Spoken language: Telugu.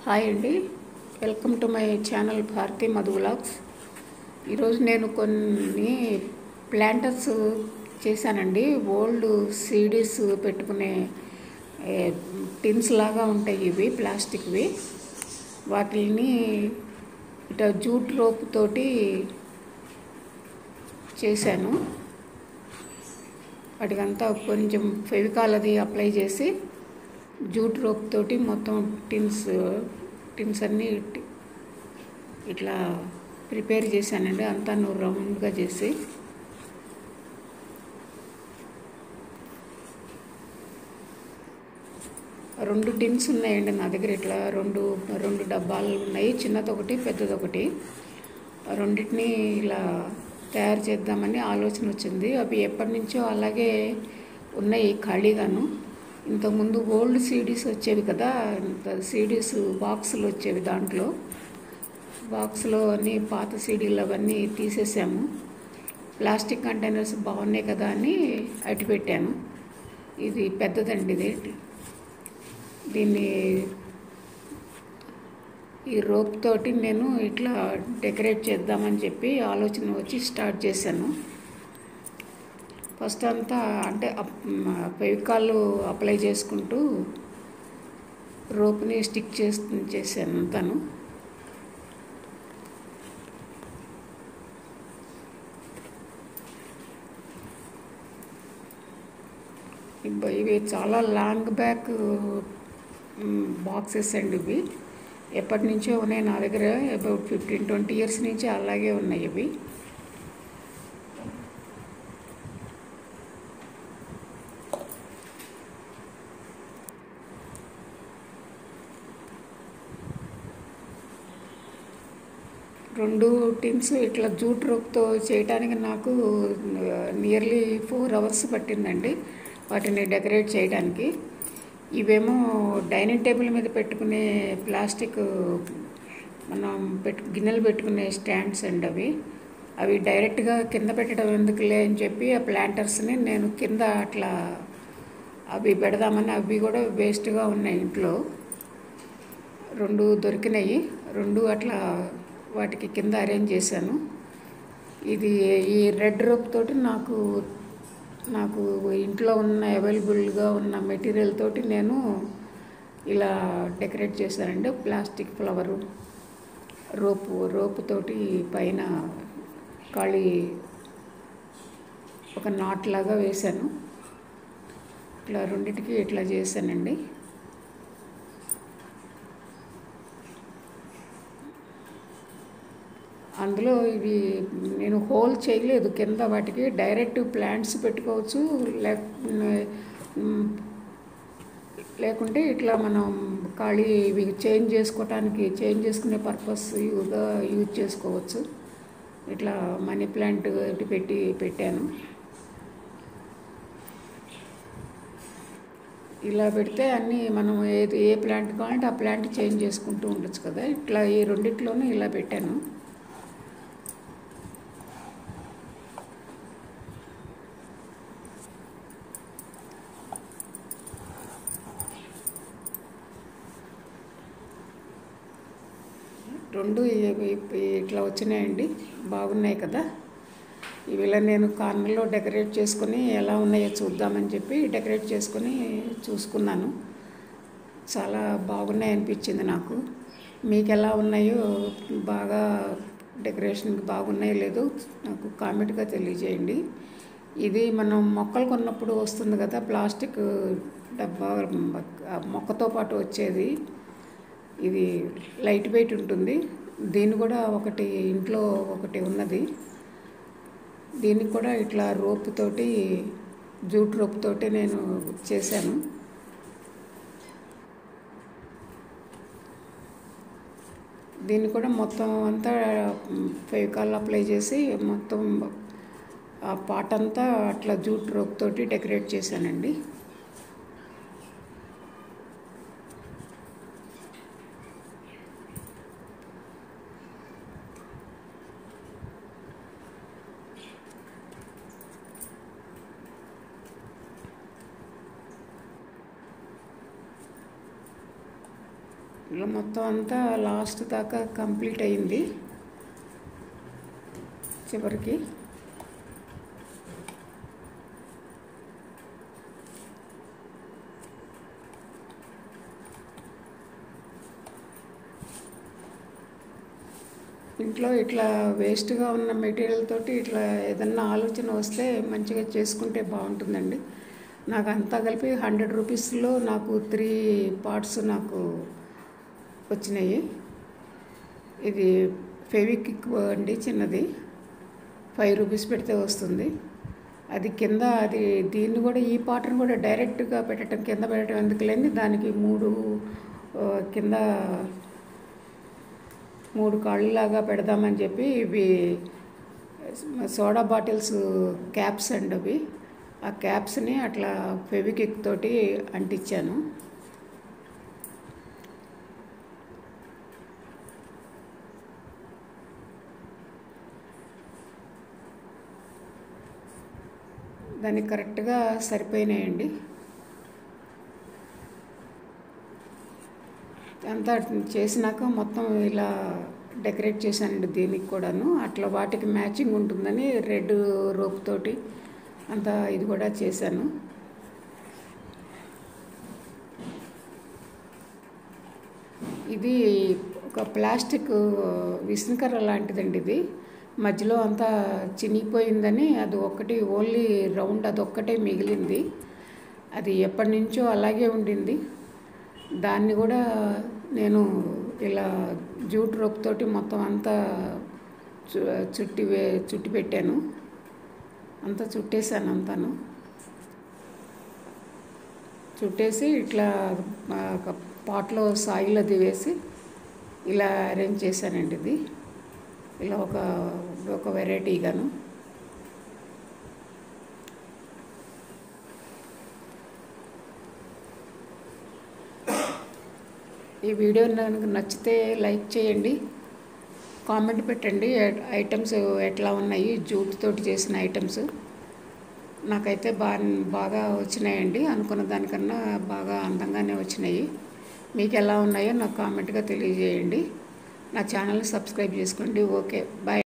హాయ్ అండి welcome to my channel Bharathi Madhu vlogs ఈరోజు నేను కొన్ని ప్లాంటర్స్ చేశానండి ఓల్డ్ సీడీస్ పెట్టుకునే ఏ, టిన్స్ లాగా ఉంటాయి ఇవి ప్లాస్టిక్వి వాటిని ఇట జూట్ రోప్ తోటి చేశాను వాటికంతా కొంచెం ఫెవికాల్ అది అప్లై చేసి జూట్ రోప్ తోటి మొత్తం టిన్స్ టిన్స్ అన్నీ ఇట్- ఇట్లా ప్రిపేర్ చేశానండి అంతా నువ్వు రౌండ్గా చేసి రెండు టిన్స్ ఉన్నాయండి నా దగ్గర ఇట్లా రెండు రెండు డబ్బాలు ఉన్నాయి చిన్నదొకటి పెద్దదొకటి ఆ రెండింటిని ఇలా తయారు చేద్దామని ఆలోచన వచ్చింది అవి ఎప్పటి నుంచో అలాగే ఉన్నాయి ఖాళీగాను ఇంతకుముందు ఓల్డ్ సీడీస్ వచ్చేవి కదా సీడీస్ బాక్సులు వచ్చేవి దాంట్లో బాక్స్లో అన్ని పాత సీడీలు అవన్నీ తీసేసాము ప్లాస్టిక్ కంటైనర్స్ బాగున్నాయి కదా అని అటు పెట్టాను ఇది పెద్దదండి ఇది దీన్ని ఈ రోప్ తోటి నేను ఇట్లా డెకరేట్ చేద్దామని చెప్పి ఆలోచన వచ్చి స్టార్ట్ చేశాను ఫస్ట్ అంతా అంటే ఫెవికాల్ అప్లై చేసుకుంటూ రోప్ని స్టిక్ చేస్తు చేశాను అంతాను ఇబ్బ- ఇవి చాలా లాంగ్ బ్యాక్ బాక్సెస్ అండి ఇవి ఎప్పటి నుంచో ఉన్నాయి నా దగ్గర అబౌట్ ఫిఫ్టీన్ ట్వంటీ ఇయర్స్ నుంచి అలాగే ఉన్నాయి ఇవి రెండు టిన్స్ ఇట్లా జూట్ రోప్తో చేయడానికి నాకు నియర్లీ ఫోర్ అవర్స్ పట్టిందండి వాటిని డెకరేట్ చేయడానికి ఇవేమో డైనింగ్ టేబుల్ మీద పెట్టుకునే ప్లాస్టిక్ మనం పెట్టు గిన్నెలు పెట్టుకునే స్టాండ్స్ అండి అవి అవి డైరెక్ట్గా కింద పెట్టడం ఎందుకులే అని చెప్పి ఆ ప్లాంటర్స్ని నేను కింద అట్లా అవి పెడదామని అవి కూడా వేస్ట్గా ఉన్నాయి ఇంట్లో రెండు దొరికినాయి రెండు అట్లా వాటికి కింద అరేంజ్ చేశాను ఇది ఈ రెడ్ రోప్ తోటి నాకు నాకు ఇంట్లో ఉన్న అవైలబుల్గా ఉన్న మెటీరియల్ తోటి నేను ఇలా డెకరేట్ చేశానండి ప్లాస్టిక్ ఫ్లవరు రోపు రోపు తోటి పైన ఖాళీ ఒక నాట్ లాగా వేశాను ఇట్లా రెండింటికి ఇట్లా చేశానండి అందులో ఇవి నేను హోల్ చేయలేదు కింద వాటికి డైరెక్ట్ ప్లాంట్స్ పెట్టుకోవచ్చు లేక మ్, లేకుంటే ఇట్లా మనం ఖాళీ ఇవి చేంజ్ చేసుకోవటానికి చేంజ్ చేసుకునే పర్పస్ యూగా యూజ్ చేసుకోవచ్చు ఇట్లా మనీ ప్లాంట్ ఒకటి పెట్టి పెట్టాను ఇలా పెడితే అన్నీ మనం ఏది ఏ ప్లాంట్ కావాలంటే ఆ ప్లాంట్ చేంజ్ చేసుకుంటూ ఉండొచ్చు కదా ఇట్లా ఈ రెండిట్లోనూ ఇలా పెట్టాను రెండు ఇ- ఇ- ఇట్లా వచ్చినాయండి బాగున్నాయి కదా ఇవి ఇలా నేను కార్నర్లో డెకరేట్ చేసుకొని ఎలా ఉన్నాయో చూద్దామని చెప్పి డెకరేట్ చేసుకొని చూసుకున్నాను చాలా బాగున్నాయి అనిపించింది నాకు మీకు ఎలా ఉన్నాయో బాగా డెకరేషన్కి బాగున్నాయో లేదో నాకు కామెంట్గా తెలియజేయండి ఇది మనం మొక్కలు కొన్నప్పుడు వస్తుంది కదా ప్లాస్టిక్ డబ్బా ఆ మొక్కతో పాటు వచ్చేది ఇది లైట్ వెయిట్ ఉంటుంది దీన్ని కూడా ఒకటి ఇంట్లో ఒకటి ఉన్నది దీనికి కూడా ఇట్లా రోప్ తోటి జూట్ రోప్ తోటి నేను చేశాను దీన్ని కూడా మొత్తం అంతా ఫెవికాల్ అప్లై చేసి మొత్తం ఆ పాట్ అంతా అట్లా జూట్ రోప్ తోటి డెకరేట్ చేశానండి ఇలా మొత్తం అంతా లాస్ట్ దాకా కంప్లీట్ అయింది చివరికి ఇంట్లో ఇట్లా వేస్ట్గా ఉన్న మెటీరియల్ తోటి ఇట్లా ఏదన్నా ఆలోచన వస్తే మంచిగా చేసుకుంటే బాగుంటుందండి నాకు అంతా కలిపి హండ్రెడ్ రూపీస్లో నాకు త్రీ పార్ట్స్ నాకు వచ్చినాయి ఇది ఫెవిక్విక్ అండి చిన్నది ఫైవ్ రూపీస్ పెడితే వస్తుంది అది కింద అది దీన్ని కూడా ఈ పాటను కూడా డైరెక్ట్గా పెట్టడం కింద పెట్టడం ఎందుకు లేని దానికి మూడు ఆ, కింద మూడు కాళ్ళలాగా పెడదామని చెప్పి ఇవి సోడా బాటిల్స్ క్యాప్స్ అండి అవి ఆ క్యాప్స్ని అట్లా ఫెవికిక్ తోటి అంటించాను దానికి కరెక్ట్గా సరిపోయినాయండి అంతా చేసినాక మొత్తం ఇలా డెకరేట్ చేశానండి దీనికి కూడాను అట్లా వాటికి మ్యాచింగ్ ఉంటుందని రెడ్ రోప్ తోటి అంతా ఇది కూడా చేశాను ఇది ఒక ప్లాస్టిక్ విసనకర్ర లాంటిదండి ఇది మధ్యలో అంతా చినిగిపోయిందని అది ఒక్కటి ఓన్లీ రౌండ్ అది ఒక్కటే మిగిలింది అది ఎప్పటి నుంచో అలాగే ఉండింది దాన్ని కూడా నేను ఇలా జూట్ రోప్ తోటి మొత్తం అంతా చు చుట్టి వే చుట్టి పెట్టాను అంతా చుట్టేసాను అంతాను చుట్టేసి ఇట్లా ఆ, ఒక పాట్లో సాయిల్ అది వేసి ఇలా అరేంజ్ చేశానండి ఇది ఇలా ఒక ఒక వెరైటీగాను ఈ వీడియో నాకు నచ్చితే లైక్ చేయండి కామెంట్ పెట్టండి ఐ- ఐటమ్స్ ఎట్లా ఉన్నాయి జూట్ తోటి చేసిన ఐటమ్స్ నాకైతే బాగా బాగా వచ్చినాయండి అనుకున్న దానికన్నా బాగా అందంగానే వచ్చినాయి మీకు ఎలా ఉన్నాయో నాకు కామెంట్గా తెలియజేయండి నా ఛానల్ని సబ్స్క్రైబ్ చేసుకోండి ఓకే బాయ్